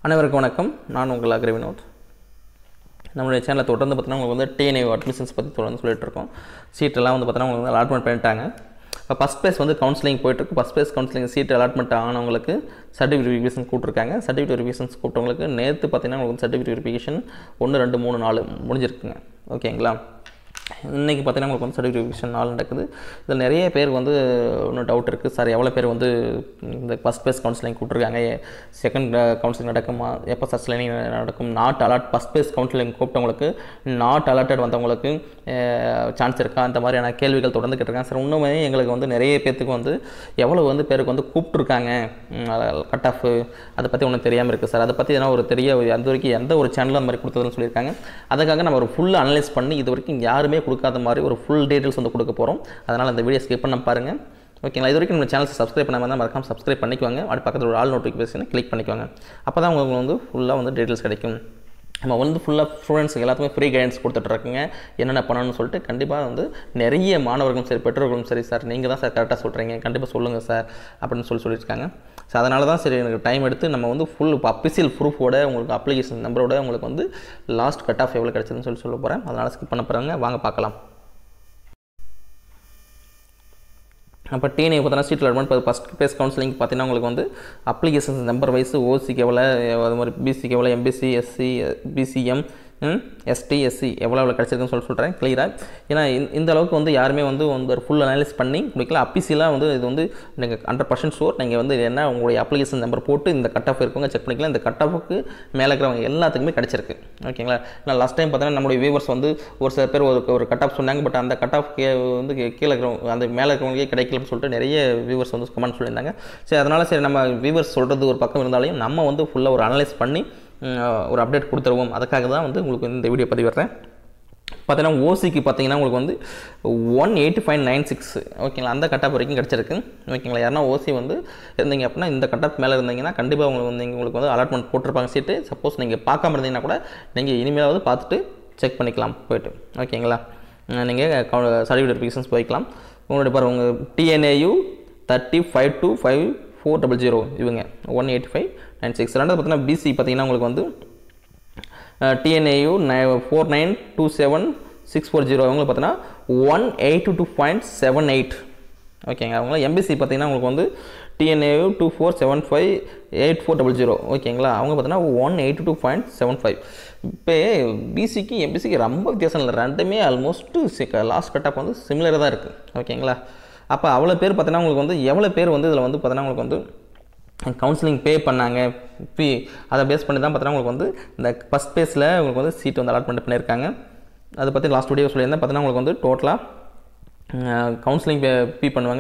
அனைவருக்கும் வணக்கம் நான் உங்கள் அக்ரி வினோத் நம்மளுடைய சேனலை தொடர்ந்து பார்த்தீங்கன்னா உங்களுக்கு வந்து டிஎன்ஏ அட்மிஷன்ஸ் பற்றி தொடர்ந்து சொல்லிட்டு இருக்கோம் சீட்டெல்லாம் வந்து பார்த்தீங்கன்னா உங்களுக்கு வந்து அலாட்மெண்ட் பண்ணிட்டாங்க இப்போ ஃபஸ்ட் பேஸ் வந்து கவுன்சிலிங் போயிட்டுருக்கு first phase counselling seat allotment ஆனவங்களுக்கு சர்டிஃபிகேட் வெரிஃபிகேஷன் கூப்பிட்ருக்காங்க சர்டிஃபிகேட் வெரிஃபிகேஷன்ஸ் கூப்பிட்டவங்களுக்கு நேற்று பார்த்தீங்கன்னா உங்களுக்கு சர்டிஃபிகேட் வெரிஃபிகேஷன் ஒன்று ரெண்டு மூணு நாலு முடிஞ்சிருக்குங்க ஓகேங்களா இன்றைக்கி பார்த்தீங்கன்னா உங்களுக்கு வந்து சர்டிஃபிகேட் வெரிஃபிகேஷன் நாள் நடக்குது இதில் நிறைய பேர் வந்து இன்னும் டவுட் இருக்குது சார் எவ்வளோ பேர் வந்து இந்த ஃபஸ்ட் பேஸ் கவுன்சிலிங் கூப்பிட்ருக்காங்க செகண்ட் கவுன்சிலிங் நடக்குமா எப்போ ஃபஸ்ட் லைனிங் நடக்கும் not allot first phase counselling கூப்பிட்டவங்களுக்கு நாட் அலாட்டட் வந்தவங்களுக்கு சான்ஸ் இருக்கா அந்த மாதிரியான கேள்விகள் தொடர்ந்து கேட்டிருக்காங்க சார் இன்னுமே எங்களுக்கு வந்து நிறைய பேர்த்துக்கு வந்து எவ்வளோ வந்து பேருக்கு வந்து கூப்பிட்ருக்காங்க கட் ஆஃப் அதை பற்றி ஒன்றும் தெரியாமல் இருக்குது சார் அதை பற்றி எதனா ஒரு தெரிய அந்த வரைக்கும் எந்த ஒரு சேனலும் அந்த மாதிரி கொடுத்ததுன்னு சொல்லியிருக்காங்க அதுக்காக நம்ம ஒரு ஃபுல் அனலைஸ் பண்ணி இது வரைக்கும் யாருமே கொடுக்காத மாதிரி ஒரு ஃபுல் டீட்டெயில்ஸ் வந்து கொடுக்க போகிறோம் அதனால் அந்த வீடியோ ஸ்கிப் பண்ண பாருங்கள் ஓகேங்களா இது வரைக்கும் நம்ம சேனல் சப்ஸ்கிரைப் பண்ணாமல் தான் மறக்காம சப்ஸ்கிரைப் பண்ணிக்குவாங்க அப்படி பக்கத்தில் ஒரு ஆல் நோட்டிஃபிகேஷனை கிளிக் பண்ணிக்குவாங்க அப்போ தான் உங்களுக்கு வந்து ஃபுல்லாக வந்து டீட்டெயில்ஸ் கிடைக்கும் நம்ம வந்து ஃபுல்லாக ஸ்டூடெண்ட்ஸுக்கு எல்லாத்துக்குமே ஃப்ரீ கைடன்ஸ் கொடுத்துட்ருக்குங்க என்னென்ன பண்ணணும்னு சொல்லிட்டு கண்டிப்பாக வந்து நிறைய மாணவர்களும் சரி பெற்றோர்களும் சரி சார் நீங்கள் தான் சார் கரெக்டாக சொல்கிறீங்க கண்டிப்பாக சொல்லுங்கள் சார் அப்படின்னு சொல்லி சொல்லியிருக்காங்க ஸோ அதனால தான் சரி எனக்கு டைம் எடுத்து நம்ம வந்து ஃபுல் இப்போ அஃபிஷியல் ப்ரூஃபோட உங்களுக்கு அப்ளிகேஷன் நம்பரோட உங்களுக்கு வந்து லாஸ்ட் கட் ஆஃப் எவ்வளோ கிடச்சதுன்னு சொல்லி சொல்ல போகிறேன் அதனால் ஸ்கிப் பண்ண போகிறாங்க வாங்க பார்க்கலாம் அப்போ டிஎன்ஏ பார்த்தீங்கன்னா சீட் அலாட்மெண்ட் இப்போ ஃபஸ்ட் பேஸ் கவுன்சிலிங் பார்த்தீங்கன்னா உங்களுக்கு வந்து அப்ளிகேஷன்ஸ் நம்பர் வைஸ் ஓசிக்கு எவ்வளோ அது மாதிரி பிசிக்கு எவ்வளோ MBC SC BCM ST SC எவ்வளோ எவ்வளோ கிடச்சிருக்குன்னு சொல்லி சொல்கிறேன் கிளியராக ஏன்னா இந்த அளவுக்கு வந்து யாருமே வந்து வந்து ஒரு ஃபுல் அனலைஸ் பண்ணி முடிக்கலாம் அப்பிசியலாக வந்து இது வந்து நீங்கள் ஹண்ட்ரட் பர்சன்ட் ஷோர் நீங்கள் வந்து என்ன உங்களுடைய அப்ளிகேஷன் நம்பர் போட்டு இந்த கட் ஆஃப் இருக்கவங்க செக் பண்ணிக்கலாம் இந்த கட் ஆஃபுக்கு மேலே இருக்கிறவங்க எல்லாத்துக்குமே கிடச்சிருக்கு ஓகேங்களா நான் லாஸ்ட் டைம் பார்த்தீங்கன்னா நம்மளுடைய வியூவர்ஸ் வந்து ஒரு சில பேர் ஒரு ஒரு கட் ஆஃப் சொன்னாங்க பட் அந்த கட் ஆஃப் கே வந்து கீழே இருக்கிறவங்க அந்த மேலே இருக்கிறவங்களுக்கே கிடைக்கலன்னு சொல்லிட்டு நிறைய வியூவர்ஸ் வந்து கமெண்ட் சொல்லியிருந்தாங்க சரி அதனால் சரி நம்ம வியூவர்ஸ் சொல்கிறது ஒரு பக்கம் இருந்தாலையும் நம்ம வந்து ஃபுல்லாக ஒரு அனலைஸ் பண்ணி ஒரு அப்டேட் கொடுத்துருவோம் அதுக்காக தான் வந்து உங்களுக்கு இந்த வீடியோ பதிவிடுறேன் பார்த்தீங்கன்னா ஓசிக்கு பார்த்தீங்கன்னா உங்களுக்கு வந்து one eighty five nine six ஓகேங்களா அந்த கட்டப் வரைக்கும் கிடச்சிருக்கு ஓகேங்களா யாருன்னா ஓசி வந்து இருந்தீங்க அப்படின்னா இந்த கட்டப் மேலே இருந்தீங்கன்னா கண்டிப்பாக உங்களுக்கு வந்து உங்களுக்கு வந்து அலாட்மெண்ட் போட்டிருப்பாங்க சீட்டு சப்போஸ் நீங்கள் பார்க்காம இருந்தீங்கன்னா கூட நீங்கள் இனிமேலாவது பார்த்துட்டு செக் பண்ணிக்கலாம் போயிட்டு ஓகேங்களா நீங்கள் சர்டிஃபிகேட் வெரிஃபிகேஷன்ஸ் போய்க்கலாம் உங்களுடைய பாரு உங்கள் டிஎன்ஏயு thirty five two five four double zero இவங்க one eighty five nine six ரெண்டாவது பார்த்தீங்கன்னா பிசி பார்த்தீங்கன்னா உங்களுக்கு வந்து டிஎன்ஏயு nine four nine two seven six four zero அவங்களுக்கு பார்த்தீங்கன்னா one eight two point seven eight ஓகேங்க அவங்கள எம்பிசி பார்த்தீங்கன்னா உங்களுக்கு வந்து டிஎன்ஏயு two four seven five eight four double zero ஓகேங்களா அவங்க பார்த்தீங்கன்னா one eight two point seven five இப்போ பிசிக்கு எம்பிசிக்கு ரொம்ப வித்தியாசம் இல்லை ரெண்டுமே ஆல்மோஸ்ட்டு லாஸ்ட் கட்டாப் வந்து சிமிலராக தான் இருக்குது ஓகேங்களா அப்போ அவ்வளோ பேர் பார்த்தீங்கன்னா உங்களுக்கு வந்து எவ்வளோ பேர் வந்து இதில் வந்து பார்த்தீங்கன்னா உங்களுக்கு வந்து கவுன்சிலிங் பே பண்ணாங்க ஃபீ அதை பேஸ் பண்ணி தான் பார்த்தீங்கன்னா உங்களுக்கு வந்து இந்த ஃபஸ்ட் பேஸில் உங்களுக்கு வந்து சீட் வந்து அலாட்மெண்ட் பண்ணியிருக்காங்க அதை பற்றி லாஸ்ட் வீடியோ சொல்லியிருந்தேன் பார்த்தீங்கன்னா உங்களுக்கு வந்து டோட்டலாக கவுன்சிலிங் பே ஃபீ பண்ணுவாங்க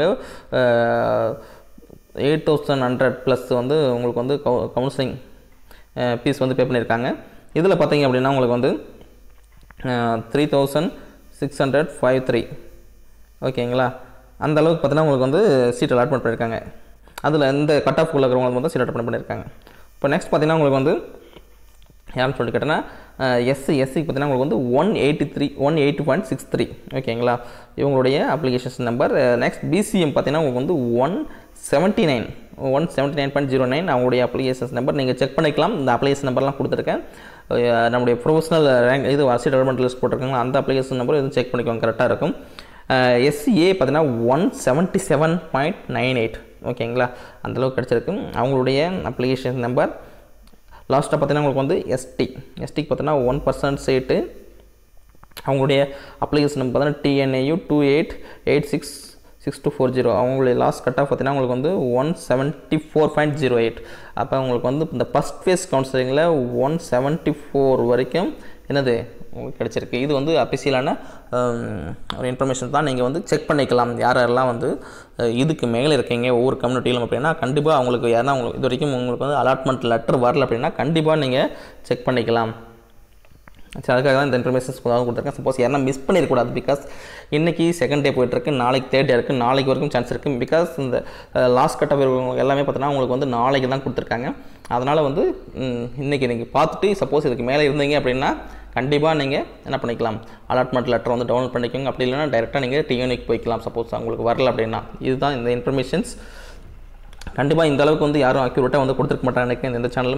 எயிட் தௌசண்ட் ஹண்ட்ரட் ப்ளஸ் வந்து உங்களுக்கு வந்து கவு கவுன்சிலிங் ஃபீஸ் வந்து பே பண்ணியிருக்காங்க இதில் பார்த்தீங்க அப்படின்னா உங்களுக்கு வந்து three thousand six hundred five three ஓகேங்களா அந்த அளவுக்கு பார்த்தீங்கன்னா உங்களுக்கு வந்து சீட் அலாட்மெண்ட் பண்ணியிருக்காங்க அதில் இந்த கட் ஆஃப் இருக்கிறவங்களுக்கு வந்து சீட் அலாட்மெண்ட் பண்ணியிருக்காங்க இப்போ நெக்ஸ்ட் பார்த்தீங்கன்னா உங்களுக்கு வந்து யாருன்னு சொல்லிட்டு கேட்டேன்னா எஸ்சி எஸ்சிக்கு பார்த்தீங்கன்னா உங்களுக்கு வந்து one eighty three one eighty point six three ஓகேங்களா இவங்களுடைய அப்ளிகேஷன்ஸ் நம்பர் நெக்ஸ்ட் பிசிஎம் பார்த்தீங்கன்னா உங்களுக்கு வந்து one seventy nine one seventy nine point zero nine அவங்களுடைய அப்ளிகேஷன்ஸ் நம்பர் நீங்கள் செக் பண்ணிக்கலாம் இந்த அப்ளிகேஷன் நம்பர்லாம் கொடுத்துருக்கேன் நம்முடைய ப்ரொஃபஷனல் ரேங்க் இது வாசி டெவலப்மெண்ட் லிஸ்ட் போட்டிருக்காங்க அந்த அப்ளிகேஷன் நம்பர் எதுவும் செக் பண்ணிக்கோங்க கரெக்டாக இருக்கும் எஸ்சிஏ பார்த்தீங்கன்னா one seventy seven point nine eight ஓகேங்களா அந்தளவுக்கு கிடச்சிருக்கு அவங்களுடைய அப்ளிகேஷன் நம்பர் லாஸ்ட்டாக பார்த்தீங்கன்னா உங்களுக்கு வந்து எஸ்டி எஸ்டிக்கு பார்த்தீங்கன்னா ஒன் பர்சன்ட் சீட்டு அவங்களுடைய அப்ளிகேஷன் நம்பர் பார்த்தீங்கன்னா டிஎன்ஏயு two eight eight six six two four zero அவங்களுடைய லாஸ்ட் கட் ஆஃப் பார்த்தீங்கன்னா உங்களுக்கு வந்து one seventy four point zero eight அப்போ உங்களுக்கு வந்து இந்த ஃபஸ்ட் ஃபேஸ் கவுன்சிலிங்கில் ஒன் செவன்ட்டி ஃபோர் வரைக்கும் என்னது உங்களுக்கு கிடச்சிருக்கு இது வந்து அஃபிஷியலான ஒரு இன்ஃபர்மேஷன் தான் நீங்கள் வந்து செக் பண்ணிக்கலாம் யார் யாரெல்லாம் வந்து இதுக்கு மேலே இருக்கீங்க ஒவ்வொரு கம்யூனிட்டியிலும் அப்படின்னா கண்டிப்பாக அவங்களுக்கு யாருன்னா உங்களுக்கு இது வரைக்கும் உங்களுக்கு வந்து அலாட்மெண்ட் லெட்டர் வரல அப்படின்னா கண்டிப்பாக நீங்கள் செக் பண்ணிக்கலாம் சரி அதுக்காக தான் இந்த இன்ஃபர்மேஷன்ஸ் கொஞ்சம் கொடுத்துருக்கேன் சப்போஸ் யாரும் மிஸ் பண்ணிடக்கூடாது பிகாஸ் இன்றைக்கி செகண்ட் டே போயிட்டுருக்கு நாளைக்கு தேர்ட் டே இருக்குது நாளைக்கு வரைக்கும் சான்ஸ் இருக்குது பிகாஸ் இந்த லாஸ்ட் கட் ஆஃப் எல்லாமே பார்த்தீங்கன்னா உங்களுக்கு வந்து நாளைக்கு தான் கொடுத்துருக்காங்க அதனால் வந்து இன்றைக்கி நீங்கள் பார்த்துட்டு சப்போஸ் இதுக்கு மேலே இருந்தீங்க அப்படின்னா கண்டிப்பாக நீங்கள் என்ன பண்ணிக்கலாம் அலாட்மெண்ட் லெட்டர் வந்து டவுன்லோட் பண்ணிக்கோங்க அப்படி இல்லைனா டேரெக்டாக நீங்கள் டியூனிக் போய்க்கலாம் சப்போஸ் உங்களுக்கு வரல அப்படின்னா இதுதான் இந்த இன்ஃபர்மேஷன்ஸ் கண்டிப்பாக இந்த அளவுக்கு வந்து யாரும் அக்யூரேட்டாக வந்து கொடுத்துருக்க மாட்டாங்க எந்த சேனலும்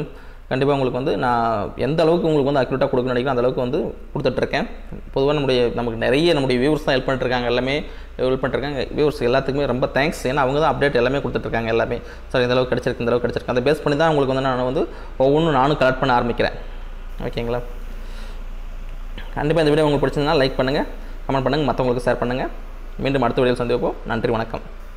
கண்டிப்பாக உங்களுக்கு வந்து நான் எந்த அளவுக்கு உங்களுக்கு வந்து அக்யூரேட்டாக கொடுக்கணும்னு நினைக்கிறேன் அந்த அளவுக்கு வந்து கொடுத்துட்ருக்கேன் பொதுவாக நம்முடைய நமக்கு நிறைய நம்முடைய வியூவர்ஸ் தான் ஹெல்ப் பண்ணிட்டுருக்காங்க எல்லாமே ஹெல்ப் பண்ணிட்டுருக்காங்க வியூவர்ஸ் எல்லாத்துக்குமே ரொம்ப தேங்க்ஸ் ஏன்னா அவங்க தான் அப்டேட் எல்லாமே கொடுத்துட்ருக்காங்க எல்லாமே சார் இந்த அளவுக்கு கிடச்சிருக்கு இந்த அளவுக்கு கிடச்சிருக்கு அந்த பேஸ் பண்ணி தான் உங்களுக்கு வந்து நான் வந்து ஒவ்வொன்றும் நானும் கலெக்ட் பண்ண ஆரம்பிக்கிறேன் ஓகேங்களா கண்டிப்பாக இந்த வீடியோ உங்களுக்கு பிடிச்சிருந்தா லைக் பண்ணுங்கள் கமெண்ட் பண்ணுங்கள் மற்றவங்களுக்கு ஷேர் பண்ணுங்கள் மீண்டும் அடுத்த வீடியோவில் சந்திப்போம் நன்றி வணக்கம்